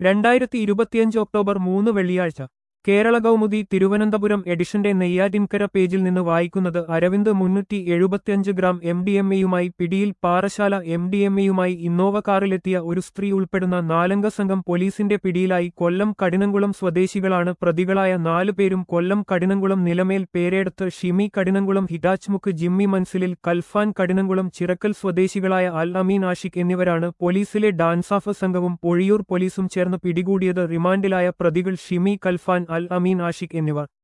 രണ്ടായിരത്തി ഇരുപത്തിയഞ്ച് ഒക്ടോബർ മൂന്ന് വെള്ളിയാഴ്ച കേരള കൗമുദി തിരുവനന്തപുരം എഡിഷന്റെ നെയ്യാറ്റിൻകര പേജിൽ നിന്ന് വായിക്കുന്നത് അരവിന്ദ് മുന്നൂറ്റി എഴുപത്തിയഞ്ച് ഗ്രാം എം ഡി എം എയുമായി പിടിയിൽ പാറശാല എം ഡി എം എയുമായി ഇന്നോവ കാറിലെത്തിയ ഒരു സ്ത്രീ ഉൾപ്പെടുന്ന നാലംഗ സംഘം പോലീസിന്റെ പിടിയിലായി കൊല്ലം കഠിനംകുളം സ്വദേശികളാണ് പ്രതികളായ നാലുപേരും കൊല്ലം കഠിനംകുളം നിലമേൽ പേരെടുത്ത് ഷിമി കഠിനംകുളം ഹിറ്റാച്ച്മുക്ക് ജിമ്മി മൻസിലിൽ കൽഫാൻ കഠിനംകുളം ചിറക്കൽ സ്വദേശികളായ അൽ അമീൻ ആഷിഖ് എന്നിവരാണ് പോലീസിലെ ഡാൻസാഫ് സംഘവും പൊഴിയൂർ പോലീസും ചേർന്ന് പിടികൂടിയത് റിമാൻഡിലായ പ്രതികൾ ഷിമി കൽഫാൻ അൽ അമീൻ ആഷിഖ് എന്നിവർ